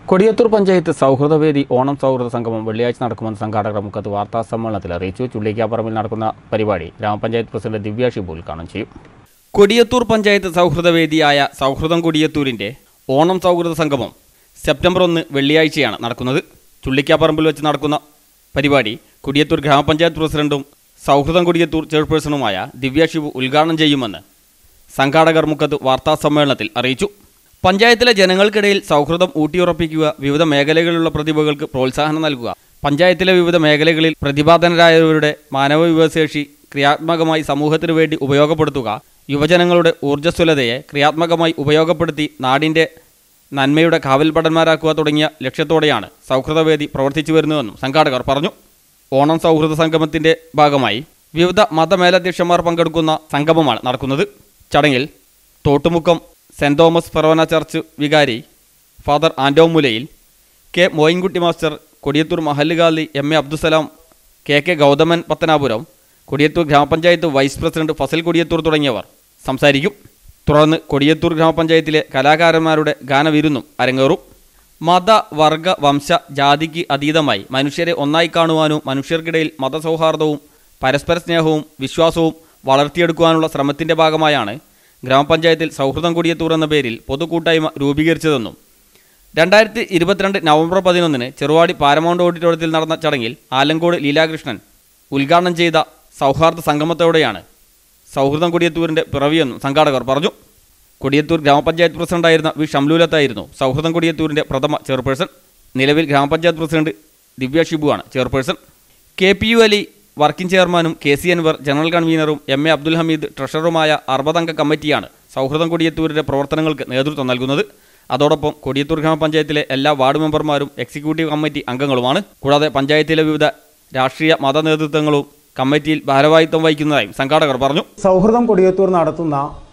കൊടിയത്തൂർ പഞ്ചായത്ത് സൗഹൃദവേദി ഓണം സൗഹൃദ സംഗമം വെള്ളിയാഴ്ച നടക്കുമെന്ന് സംഘാടകർ മുഖത്ത് വാർത്താ സമ്മേളനത്തിൽ അറിയിച്ചു ചുള്ളിക്കാപ്പറമ്പിൽ നടക്കുന്ന പരിപാടി ഗ്രാമപഞ്ചായത്ത് പ്രസിഡന്റ് ദിവ്യ ഷിബു ഉദ്ഘാടനം ചെയ്യും കൊടിയത്തൂർ പഞ്ചായത്ത് സൗഹൃദവേദിയായ സൗഹൃദം കൊടിയത്തൂരിൻ്റെ ഓണം സൗഹൃദ സംഗമം സെപ്റ്റംബർ ഒന്ന് വെള്ളിയാഴ്ചയാണ് നടക്കുന്നത് ചുള്ളിക്കാപ്പറമ്പിൽ വെച്ച് നടക്കുന്ന പരിപാടി കൊടിയത്തൂർ ഗ്രാമപഞ്ചായത്ത് പ്രസിഡന്റും സൗഹൃദം കൊടിയത്തൂർ ചെയർപേഴ്സണുമായ ദിവ്യ ഷിബു ഉദ്ഘാടനം ചെയ്യുമെന്ന് സംഘാടകർ മുഖത്ത് വാർത്താ സമ്മേളനത്തിൽ അറിയിച്ചു പഞ്ചായത്തിലെ ജനങ്ങൾക്കിടയിൽ സൗഹൃദം ഊട്ടിയുറപ്പിക്കുക വിവിധ മേഖലകളിലുള്ള പ്രതിഭകൾക്ക് പ്രോത്സാഹനം നൽകുക പഞ്ചായത്തിലെ വിവിധ മേഖലകളിൽ പ്രതിഭാധനരായവരുടെ മാനവ വിഭവശേഷി ക്രിയാത്മകമായി സമൂഹത്തിനു വേണ്ടി ഉപയോഗപ്പെടുത്തുക യുവജനങ്ങളുടെ ഊർജ്ജസ്വലതയെ ക്രിയാത്മകമായി ഉപയോഗപ്പെടുത്തി നാടിൻ്റെ നന്മയുടെ കാവൽപടന്മാരാക്കുക തുടങ്ങിയ ലക്ഷ്യത്തോടെയാണ് സൗഹൃദവേദി പ്രവർത്തിച്ചു വരുന്നതെന്നും സംഘാടകർ പറഞ്ഞു ഓണം സൗഹൃദ സംഗമത്തിന്റെ ഭാഗമായി വിവിധ മതമേലധ്യക്ഷന്മാർ പങ്കെടുക്കുന്ന സംഗമമാണ് നടക്കുന്നത് ചടങ്ങിൽ Thottumukkam saint Thomas Forane church വികാരി father Anto Mulayil K Moyinkutty master Kodiyathur മഹല്ലുകാലി M A Abdussalam K K Gauthaman Pathanapuram Kodiyathur ഗ്രാമപഞ്ചായത്ത് വൈസ് പ്രസിഡന്റ് ഫസൽ കൊടിയത്തൂർ തുടങ്ങിയവർ സംസാരിക്കും തുടർന്ന് കൊടിയത്തൂർ ഗ്രാമപഞ്ചായത്തിലെ കലാകാരന്മാരുടെ ഗാനവിരുന്നും അരങ്ങേറും മത വർഗ വംശ ജാതിക്ക് അതീതമായി മനുഷ്യരെ ഒന്നായി കാണുവാനും മനുഷ്യർക്കിടയിൽ മതസൗഹാർദ്ദവും പരസ്പര സ്നേഹവും വിശ്വാസവും വളർത്തിയെടുക്കുവാനുള്ള ശ്രമത്തിൻ്റെ ഭാഗമായാണ് ഗ്രാമപഞ്ചായത്തിൽ സൗഹൃദം കൊടിയത്തൂർ എന്ന പേരിൽ പൊതുകൂട്ടായ്മ രൂപീകരിച്ചതെന്നും രണ്ടായിരത്തി ഇരുപത്തിരണ്ട് നവംബർ പതിനൊന്നിന് ചെറുവാടി പാരമൗണ്ട് ഓഡിറ്റോറിയത്തിൽ നടന്ന ചടങ്ങിൽ ആലങ്കോട് ലീലാകൃഷ്ണൻ ഉദ്ഘാടനം ചെയ്ത സൗഹാർദ്ദ സംഗമത്തോടെയാണ് സൗഹൃദം കൊടിയത്തൂരിൻ്റെ പിറവിയെന്നും സംഘാടകർ പറഞ്ഞു കൊടിയത്തൂർ ഗ്രാമപഞ്ചായത്ത് പ്രസിഡന്റായിരുന്ന വി ഷംലൂലത്തായിരുന്നു സൗഹൃദം കൊടിയത്തൂരിൻ്റെ പ്രഥമ ചെയർപേഴ്സൺ നിലവിൽ ഗ്രാമപഞ്ചായത്ത് പ്രസിഡന്റ് ദിവ്യ ഷിബുവാണ് chairperson K P U Ali working ചെയർമാനും കെ സി അൻവർ ജനറൽ കൺവീനറും എം എ അബ്ദുൽ ഹമീദ് ട്രഷററുമായ അറുപതംഗ കമ്മിറ്റിയാണ് സൗഹൃദം കൊടിയത്തൂരിൻ്റെ പ്രവർത്തനങ്ങൾക്ക് നേതൃത്വം നൽകുന്നത് അതോടൊപ്പം കൊടിയത്തൂർ ഗ്രാമപഞ്ചായത്തിലെ എല്ലാ വാർഡ് മെമ്പർമാരും എക്സിക്യൂട്ടീവ് കമ്മിറ്റി അംഗങ്ങളുമാണ് കൂടാതെ പഞ്ചായത്തിലെ വിവിധ രാഷ്ട്രീയ മത നേതൃത്വങ്ങളും കമ്മിറ്റിയിൽ ഭാരവാഹിത്വം വഹിക്കുന്നതായും സംഘാടകർ പറഞ്ഞു സൗഹൃദം കൊടിയത്തൂർ നടത്തുന്ന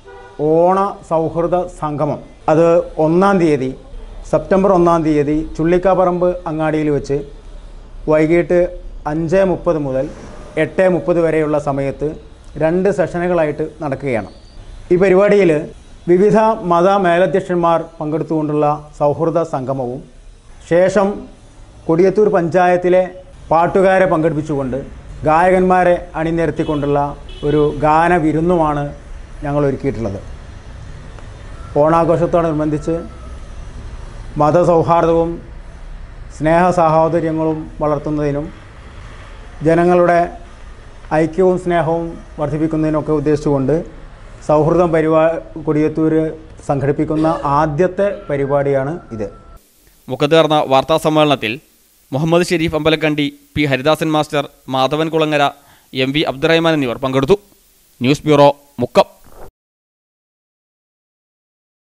ഓണ സൗഹൃദ സംഗമം അത് ഒന്നാം തീയതി സെപ്റ്റംബർ ഒന്നാം തീയതി ചുള്ളിക്കാപ്പറമ്പ് അങ്ങാടിയിൽ വെച്ച് വൈകിട്ട് അഞ്ച് മുപ്പത് മുതൽ എട്ട് മുപ്പത് വരെയുള്ള സമയത്ത് രണ്ട് സെഷനുകളായിട്ട് നടക്കുകയാണ് ഈ പരിപാടിയിൽ വിവിധ മത മേലധ്യക്ഷന്മാർ പങ്കെടുത്തുകൊണ്ടുള്ള സൗഹൃദ സംഗമവും ശേഷം കൊടിയത്തൂർ പഞ്ചായത്തിലെ പാട്ടുകാരെ പങ്കെടുപ്പിച്ചുകൊണ്ട് ഗായകന്മാരെ അണിനിരത്തിക്കൊണ്ടുള്ള ഒരു ഗാനവിരുന്നുമാണ് ഞങ്ങൾ ഒരുക്കിയിട്ടുള്ളത് ഓണാഘോഷത്തോടനുബന്ധിച്ച് മതസൗഹാർദ്ദവും സ്നേഹ സാഹോദര്യങ്ങളും വളർത്തുന്നതിനും ജനങ്ങളുടെ ഐക്യവും സ്നേഹവും വർദ്ധിപ്പിക്കുന്നതിനൊക്കെ ഉദ്ദേശിച്ചുകൊണ്ട് സൗഹൃദം പരിപാ കൊടിയത്തൂർ സംഘടിപ്പിക്കുന്ന ആദ്യത്തെ പരിപാടിയാണ് ഇത് മുഖത്ത് നടന്ന വാർത്താ സമ്മേളനത്തിൽ Muhammad Sharif Ambalakandi P Haridasan master Madhavan Kulangara M V Abdurahman എന്നിവർ പങ്കെടുത്തു ന്യൂസ് ബ്യൂറോ മുക്കം